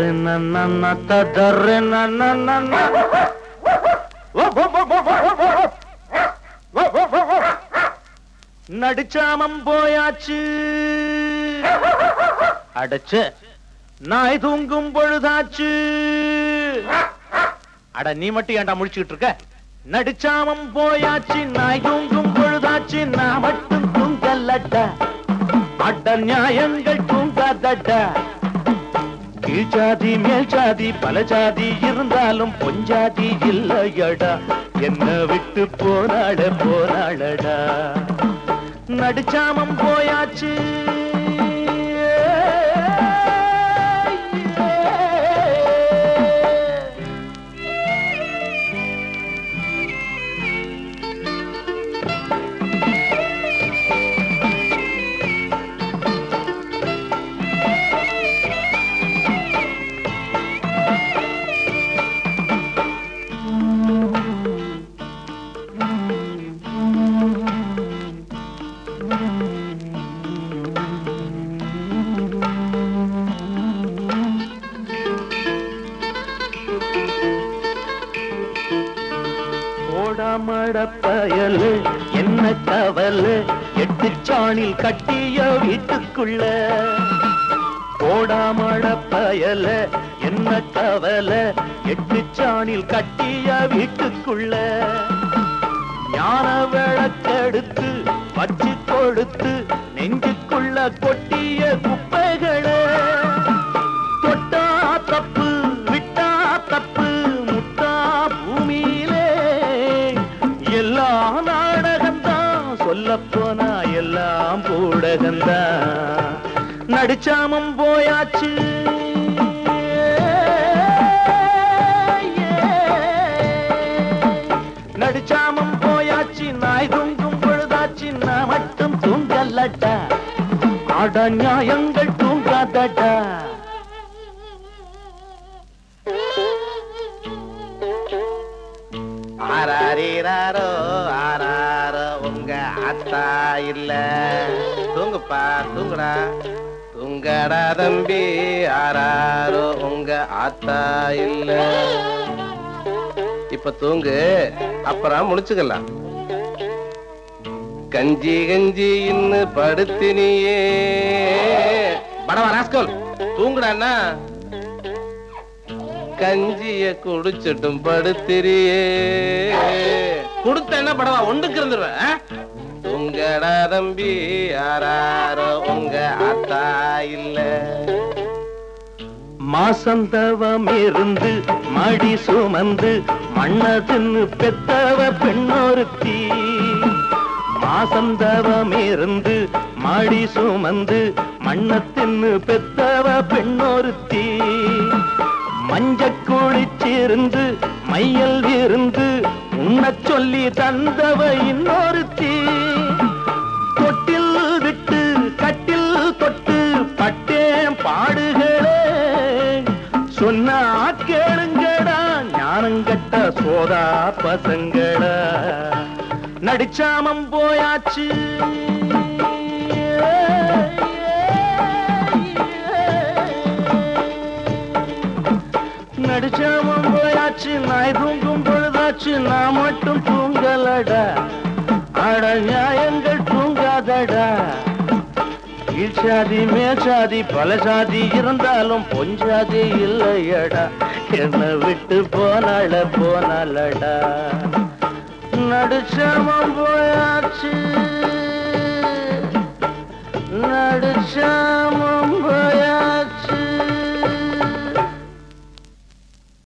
ததர்ரு நன்ன ததர்ரு நன்ன நடிச்சாமம் போயாச்சு அடைச்சு நாய் தூங்கும் பொழுதாச்சு அட நீ மட்டும் ஏன்டா முடிச்சுக்கிட்டு இருக்க நடிச்சாமம் போயாச்சு நாய் தூங்கும் பொழுதாச்சு நான் மட்டும் தூங்கலட்ட அட நியாயங்கள் தூங்காதட்ட கீழ் ஜாதி மேல் ஜாதி பல ஜாதி இருந்தாலும் பொஞ்சாதி இல்லையடா என்ன விட்டு போனாட போனாளடா நடிச்சாமம் போயாச்சு ஓடாமட பயலு என்ன கவலு எட்டு சாணில் கட்டிய வீட்டுக்குள்ள ஓடாமட பயல என்ன கவல எட்டு சாணில் கட்டிய வீட்டுக்குள்ள ஞான விளக்கெடுத்து வச்சு கொடுத்து நெஞ்சுக்குள்ள கொட்டிய குப்பைகளை தொட்டா தப்பு விட்டா தப்பு முட்டா பூமியிலே எல்லா நாடகம்தான் சொல்ல போனா எல்லாம் பூடகம்தான் நடிச்சாமம் போயாச்சு நடிச்சாமம் போயாச்சு நாய் தூங்கும் பொழுதாச்சு நான் மட்டும் தூங்கலட்டா அட நியாயங்கள் தூங்காதடா ஆராரீராரோ ஆராரோ உங்க அத்தா இல்ல தூங்குப்பா தூங்குடா தூங்கடா தம்பி ஆராரோ உங்க ஆத்தா இல்ல இப்ப தூங்கு அப்புறம் முடிச்சுக்கலாம் கஞ்சி கஞ்சி இன்னு படுத்தினியே படவா ராஸ்கோல் தூங்குடாண்ணா கஞ்சிய குடிச்சிட்டும் படுத்திரியே குடுத்த என்ன படவா ஒண்ணுக்கு இருந்துருவேன் ஆ? உங்கடா தம்பி யாராரோ உங்க அத்தா இல்ல மாசந்தவம் இருந்து மடி சுமந்து மண்ணதின்னு பெத்தவ பெண்ணொருத்தி மாசந்தவம் இருந்து மடி சுமந்து மண்ணத்தின்னு பெத்தவ பெண்ணொருத்தி மஞ்ச குளிச்சிருந்து மையல் இருந்து உண்ணச் சொல்லி தந்தவ இன்னொருத்தி தொட்டில் விட்டு கட்டில் தொட்டு பட்டேன் பாடுகளே சொன்னா கேளுங்கடா ஞானங்கட்ட சோதா பசங்கடா நடிச்சாமம் போயாச்சு நடிச்சாமம் போயாச்சு நாய் தூங்கும் பொழுதாச்சு நான் மட்டும் தூங்கலடா அட நியாயங்கள் தூங்காதடா கீழ் சாதி மேல் சாதி பல சாதி இருந்தாலும் பொஞ்சாதி இல்லையடா என்ன விட்டு போனால போனாலடா நடுச்சாமம் போயாச்சு நடுச்சாமம்